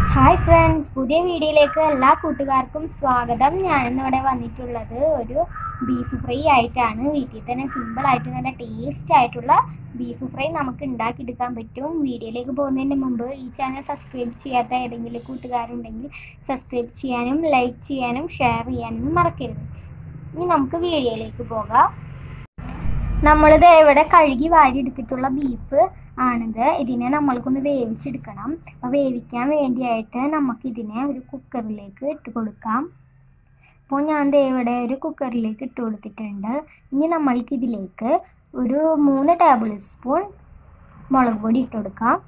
hi friends പുതിയ വീഡിയോയിലേക്ക് എല്ലാ കൂട്ടുകാർക്കും സ്വാഗതം ഞാനിന്നിവിടെ വന്നിട്ടുള്ളത് ഒരു ബീഫ് ഫ്രൈ ആയിട്ടാണ് വീട്ടിൽ തന്നെ സിമ്പിൾ ആയിട്ട് നല്ല ടേസ്റ്റ് ആയിട്ടുള്ള ബീഫ് ഫ്രൈ നമുക്ക് ഉണ്ടാക്കിയെടുക്കാൻ പറ്റും വീഡിയോയിലേക്ക് പോകുന്നതിന് മുമ്പ് ഈ ചാനൽ സബ്സ്ക്രൈബ് ചെയ്യാത്ത ഏതെങ്കിലും കൂട്ടുകാരുണ്ടെങ്കിൽ സബ്സ്ക്രൈബ് ചെയ്യാനും ലൈക്ക് ചെയ്യാനും ഷെയർ ചെയ്യാനും മറക്കരുത് ഇനി നമുക്ക് വീഡിയോയിലേക്ക് പോകാം നമ്മളിത് ഇവിടെ കഴുകി വാരി എടുത്തിട്ടുള്ള ബീഫ് ആണിത് ഇതിനെ നമ്മൾക്കൊന്ന് വേവിച്ചെടുക്കണം അപ്പോൾ വേവിക്കാൻ വേണ്ടിയായിട്ട് നമുക്കിതിനെ ഒരു കുക്കറിലേക്ക് ഇട്ട് കൊടുക്കാം അപ്പോൾ ഞാൻ ദേ ഇവിടെ ഒരു കുക്കറിലേക്ക് ഇട്ട് കൊടുത്തിട്ടുണ്ട് ഇനി നമ്മൾക്ക് ഇതിലേക്ക് ഒരു മൂന്ന് ടേബിൾ സ്പൂൺ മുളക് പൊടി ഇട്ട് കൊടുക്കാം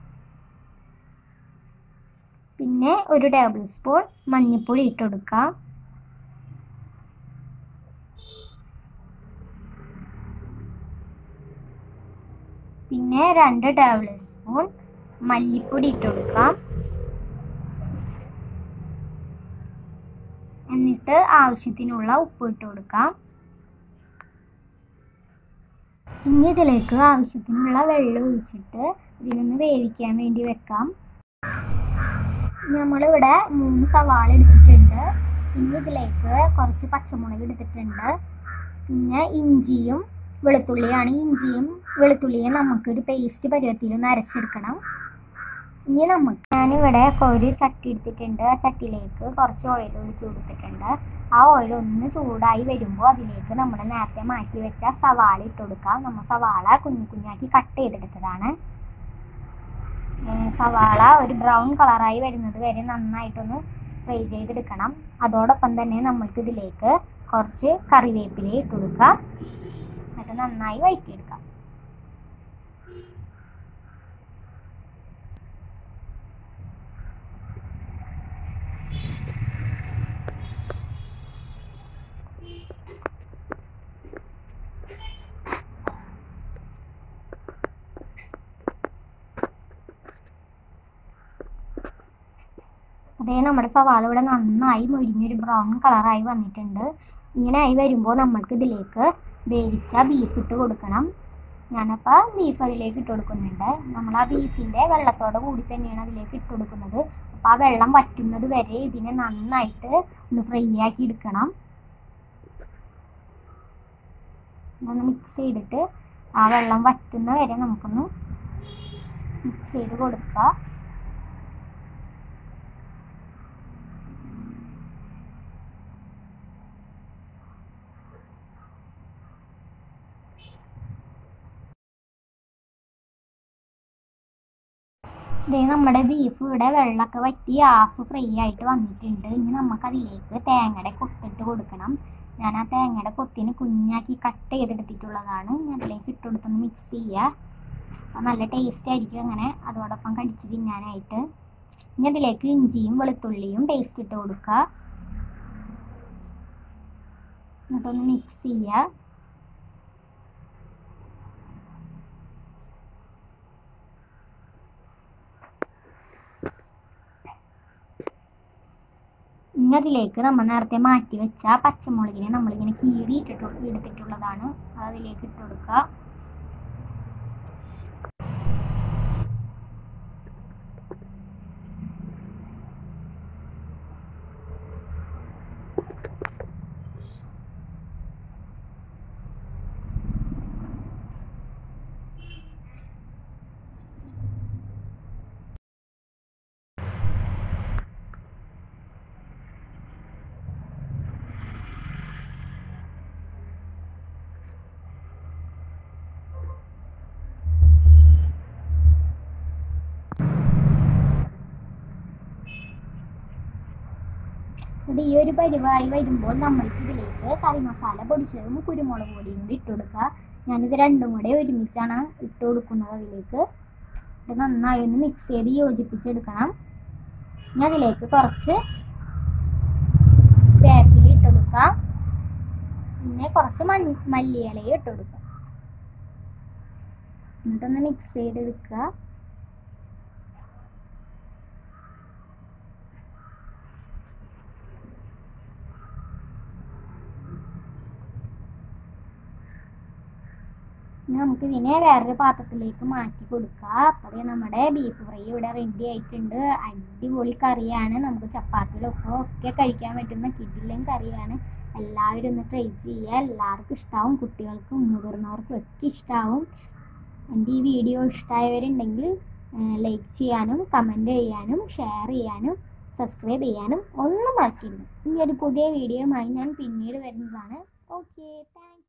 പിന്നെ ഒരു ടേബിൾ സ്പൂൺ മഞ്ഞൾപ്പൊടി ഇട്ട് കൊടുക്കാം പിന്നെ രണ്ട് ടേബിൾ സ്പൂൺ മല്ലിപ്പൊടി ഇട്ട് കൊടുക്കാം എന്നിട്ട് ആവശ്യത്തിനുള്ള ഉപ്പ് ഇട്ട് കൊടുക്കാം ഇനി ഇതിലേക്ക് ആവശ്യത്തിനുള്ള വെള്ളം ഒഴിച്ചിട്ട് ഇതിനൊന്ന് വേവിക്കാൻ വേണ്ടി വെക്കാം നമ്മളിവിടെ മൂന്ന് സവാള എടുത്തിട്ടുണ്ട് പിന്നെ ഇതിലേക്ക് കുറച്ച് പച്ചമുളക് എടുത്തിട്ടുണ്ട് പിന്നെ ഇഞ്ചിയും വെളുത്തുള്ളിയാണ് ഇഞ്ചിയും വെളുത്തുള്ളിയും നമുക്കൊരു പേസ്റ്റ് പരുവത്തിൽ ഒന്ന് അരച്ചെടുക്കണം ഇനി നമുക്ക് ഞാനിവിടെ ഒരു ചട്ടി എടുത്തിട്ടുണ്ട് ആ ചട്ടിയിലേക്ക് കുറച്ച് ഓയിൽ ഒഴിച്ച് കൊടുത്തിട്ടുണ്ട് ആ ഓയിൽ ഒന്ന് ചൂടായി വരുമ്പോൾ അതിലേക്ക് നമ്മൾ നേരത്തെ മാറ്റി വെച്ച സവാള ഇട്ട് കൊടുക്കാം നമ്മൾ സവാള കുഞ്ഞു കുഞ്ഞാക്കി കട്ട് ചെയ്തെടുത്തതാണ് സവാള ഒരു ബ്രൗൺ കളറായി വരുന്നത് വരെ നന്നായിട്ടൊന്ന് ഫ്രൈ ചെയ്തെടുക്കണം അതോടൊപ്പം തന്നെ നമ്മൾക്ക് ഇതിലേക്ക് കുറച്ച് കറിവേപ്പില ഇട്ട് കൊടുക്കാം എന്നിട്ട് നന്നായി വഴറ്റിയെടുക്കാം അതേ നമ്മുടെ സവാള ഇവിടെ നന്നായി മുരിഞ്ഞൊരു ബ്രൗൺ കളറായി വന്നിട്ടുണ്ട് ഇങ്ങനെ ആയി വരുമ്പോൾ നമ്മൾക്ക് ഇതിലേക്ക് വേവിച്ച ബീഫ് ഇട്ട് കൊടുക്കണം ഞാനപ്പോൾ ബീഫ് അതിലേക്ക് ഇട്ട് കൊടുക്കുന്നുണ്ട് നമ്മൾ ആ ബീഫിൻ്റെ വെള്ളത്തോടെ കൂടി തന്നെയാണ് അതിലേക്ക് ഇട്ട് കൊടുക്കുന്നത് അപ്പോൾ ആ വെള്ളം വറ്റുന്നത് വരെ ഇതിനെ നന്നായിട്ട് ഒന്ന് ഫ്രൈ ആക്കി എടുക്കണം ഒന്ന് മിക്സ് ചെയ്തിട്ട് ആ വെള്ളം വറ്റുന്ന വരെ നമുക്കൊന്ന് മിക്സ് ചെയ്ത് കൊടുക്കുക ഇതേ നമ്മുടെ ബീഫ് ഇവിടെ വെള്ളമൊക്കെ വറ്റി ഹാഫ് ഫ്രൈ ആയിട്ട് വന്നിട്ടുണ്ട് ഇനി നമുക്ക് അതിലേക്ക് തേങ്ങയുടെ കൊത്തിട്ട് കൊടുക്കണം ഞാൻ ആ തേങ്ങയുടെ കൊത്തിന് കുഞ്ഞാക്കി കട്ട് ചെയ്തെടുത്തിട്ടുള്ളതാണ് ഞാൻ അതിലേക്ക് ഇട്ട് കൊടുത്തൊന്ന് മിക്സ് ചെയ്യുക അപ്പം നല്ല ടേസ്റ്റ് ആയിരിക്കും അങ്ങനെ അതോടൊപ്പം കടിച്ച് തിന്നാനായിട്ട് ഇനി അതിലേക്ക് ഇഞ്ചിയും വെളുത്തുള്ളിയും പേസ്റ്റ് ഇട്ട് കൊടുക്കുക എന്നിട്ടൊന്ന് മിക്സ് ചെയ്യുക ഇനി അതിലേക്ക് നമ്മൾ നേരത്തെ മാറ്റി വെച്ച പച്ചമുളകിനെ നമ്മളിങ്ങനെ കീറി ഇട്ടിട്ട് എടുത്തിട്ടുള്ളതാണ് അത് അതിലേക്ക് ഇട്ട് കൊടുക്കുക ഇത് ഈ ഒരു പരിവായി വരുമ്പോൾ നമ്മൾക്ക് ഇതിലേക്ക് കറി മസാല പൊടിച്ചതും കുരുമുളക് പൊടിയും കൂടി ഇട്ട് കൊടുക്കുക ഞാനിത് രണ്ടും കൂടെ ഒരുമിച്ചാണ് ഇട്ട് കൊടുക്കുന്നത് അതിലേക്ക് ഇത് നന്നായി ഒന്ന് മിക്സ് ചെയ്ത് യോജിപ്പിച്ചെടുക്കണം ഇനി അതിലേക്ക് കുറച്ച് വേപ്പില ഇട്ട് കൊടുക്കാം പിന്നെ കുറച്ച് മഞ്ഞ മല്ലിയിലയും ഇട്ട് കൊടുക്കാം എന്നിട്ടൊന്ന് മിക്സ് ചെയ്തെടുക്കുക ഇനി നമുക്ക് ഇതിനെ വേറൊരു പാത്രത്തിലേക്ക് മാറ്റി കൊടുക്കുക അപ്പോൾ ദേ നമ്മുടെ ബീഫ് ഫ്രൈ ഇവിടെ റെഡി ആയിട്ടുണ്ട് അടിപൊളി കറിയാണ് നമുക്ക് ചപ്പാത്തിയിലൊക്കെ ഒക്കെ കഴിക്കാൻ പറ്റുന്ന കിഡിലും കറിയാണ് എല്ലാവരും ഒന്ന് ട്രൈ ചെയ്യുക എല്ലാവർക്കും ഇഷ്ടമാവും കുട്ടികൾക്കും മുതിർന്നവർക്കും ഒക്കെ ഇഷ്ടമാവും എൻ്റെ ഈ വീഡിയോ ഇഷ്ടമായവരുണ്ടെങ്കിൽ ലൈക്ക് ചെയ്യാനും കമൻറ്റ് ചെയ്യാനും ഷെയർ ചെയ്യാനും സബ്സ്ക്രൈബ് ചെയ്യാനും ഒന്നും മറക്കരുത് ഇനി ഒരു പുതിയ വീഡിയോയുമായി ഞാൻ പിന്നീട് വരുന്നതാണ് ഓക്കെ താങ്ക്